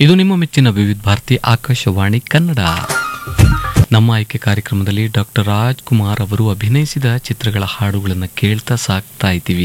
ಇದು ನಿಮ್ಮ ಮೆಚ್ಚಿನ ವಿವಿಧ ಭಾರತಿ ಆಕಾಶವಾಣಿ ಕನ್ನಡ ನಮ್ಮ ಆಯ್ಕೆ ಕಾರ್ಯಕ್ರಮದಲ್ಲಿ ಡಾಕ್ಟರ್ ರಾಜ್ಕುಮಾರ್ ಅವರು ಅಭಿನಯಿಸಿದ ಚಿತ್ರಗಳ ಹಾಡುಗಳನ್ನು ಕೇಳ್ತಾ ಸಾಕ್ತಾ ಇದ್ದೀವಿ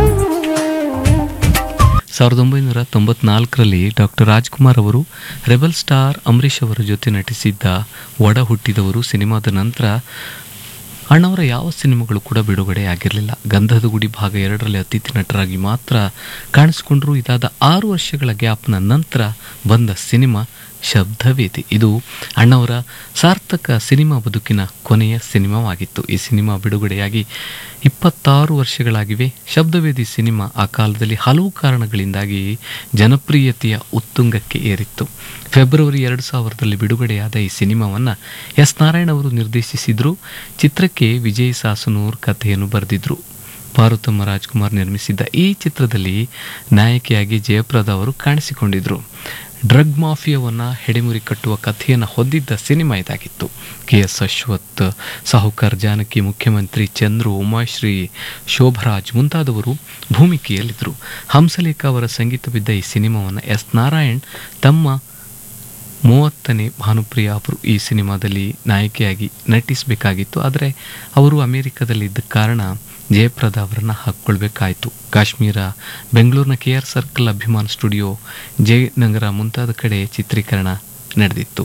ಸಾವಿರದ ಒಂಬೈನೂರ ತೊಂಬತ್ನಾಲ್ಕರಲ್ಲಿ ಡಾಕ್ಟರ್ ರಾಜ್ಕುಮಾರ್ ಅವರು ರೆಬಲ್ ಸ್ಟಾರ್ ಅಂಬರೀಷ್ ಅವರ ಜೊತೆ ನಟಿಸಿದ್ದ ಒಡ ಹುಟ್ಟಿದವರು ಸಿನಿಮಾದ ನಂತರ ಅಣ್ಣವರ ಯಾವ ಸಿನಿಮಾಗಳು ಕೂಡ ಬಿಡುಗಡೆ ಆಗಿರಲಿಲ್ಲ ಗಂಧದ ಗುಡಿ ಭಾಗ ಎರಡರಲ್ಲಿ ಅತಿಥಿ ನಟರಾಗಿ ಮಾತ್ರ ಕಾಣಿಸಿಕೊಂಡ್ರು ಇದಾದ ಆರು ವರ್ಷಗಳ ಗ್ಯಾಪ್ನ ನಂತರ ಬಂದ ಸಿನಿಮಾ ಶಬ್ದವೇದಿ ಇದು ಅಣ್ಣವರ ಸಾರ್ಥಕ ಸಿನಿಮಾ ಬದುಕಿನ ಕೊನೆಯ ಸಿನಿಮಾವಾಗಿತ್ತು ಈ ಸಿನಿಮಾ ಬಿಡುಗಡೆಯಾಗಿ ಇಪ್ಪತ್ತಾರು ವರ್ಷಗಳಾಗಿವೆ ಶಬ್ದವೇದಿ ಸಿನಿಮಾ ಆ ಕಾಲದಲ್ಲಿ ಹಲವು ಕಾರಣಗಳಿಂದಾಗಿ ಜನಪ್ರಿಯತೆಯ ಉತ್ತುಂಗಕ್ಕೆ ಏರಿತ್ತು ಫೆಬ್ರವರಿ ಎರಡು ಸಾವಿರದಲ್ಲಿ ಬಿಡುಗಡೆಯಾದ ಈ ಸಿನಿಮಾವನ್ನು ಎಸ್ ನಾರಾಯಣ್ ಅವರು ನಿರ್ದೇಶಿಸಿದ್ರು ಚಿತ್ರಕ್ಕೆ ವಿಜಯ್ ಸಾಸನೂರ್ ಕಥೆಯನ್ನು ಬರೆದಿದ್ರು ಪಾರ್ವತಮ್ಮ ರಾಜ್ಕುಮಾರ್ ನಿರ್ಮಿಸಿದ್ದ ಈ ಚಿತ್ರದಲ್ಲಿ ನಾಯಕಿಯಾಗಿ ಜಯಪ್ರದ ಅವರು ಕಾಣಿಸಿಕೊಂಡಿದ್ರು ಡ್ರಗ್ ಮಾಫಿಯಾವನ್ನು ಹೆಡೆಮುರಿ ಕಟ್ಟುವ ಕಥೆಯನ್ನು ಹೊಂದಿದ್ದ ಸಿನಿಮಾ ಇದಾಗಿತ್ತು ಕೆ ಎಸ್ ಅಶ್ವಥ್ ಸಾಹುಕಾರ್ ಜಾನಕಿ ಮುಖ್ಯಮಂತ್ರಿ ಚಂದ್ರು ಉಮಾಶ್ರೀ ಶೋಭರಾಜ್ ಮುಂತಾದವರು ಭೂಮಿಕೆಯಲ್ಲಿದ್ದರು ಹಂಸಲೇಖ ಅವರ ಸಂಗೀತವಿದ್ದ ಈ ಸಿನಿಮಾವನ್ನು ಎಸ್ ನಾರಾಯಣ್ ತಮ್ಮ ಮೂವತ್ತನೇ ಭಾನುಪ್ರಿಯ ಅವರು ಈ ಸಿನಿಮಾದಲ್ಲಿ ನಾಯಕಿಯಾಗಿ ನಟಿಸಬೇಕಾಗಿತ್ತು ಆದರೆ ಅವರು ಅಮೆರಿಕದಲ್ಲಿದ್ದ ಕಾರಣ ಜಯಪ್ರದ ಅವರನ್ನು ಹಾಕ್ಕೊಳ್ಬೇಕಾಯಿತು ಕಾಶ್ಮೀರ ಬೆಂಗಳೂರಿನ K R circle Abhiman studio Jayanagar ಮುಂತಾದ ಕಡೆ ಚಿತ್ರೀಕರಣ ನಡೆದಿತ್ತು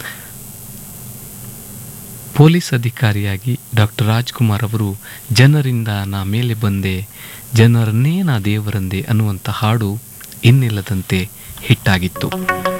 ಪೊಲೀಸ್ ಅಧಿಕಾರಿಯಾಗಿ ಡಾಕ್ಟರ್ ರಾಜ್ಕುಮಾರ್ ಅವರು ಜನರಿಂದ ನಾ ಮೇಲೆ ಬಂದೆ ಜನರನ್ನೇ ನಾ ದೇವರಂದೆ ಅನ್ನುವಂಥ ಹಾಡು ಇನ್ನಿಲ್ಲದಂತೆ ಹಿಟ್ಟಾಗಿತ್ತು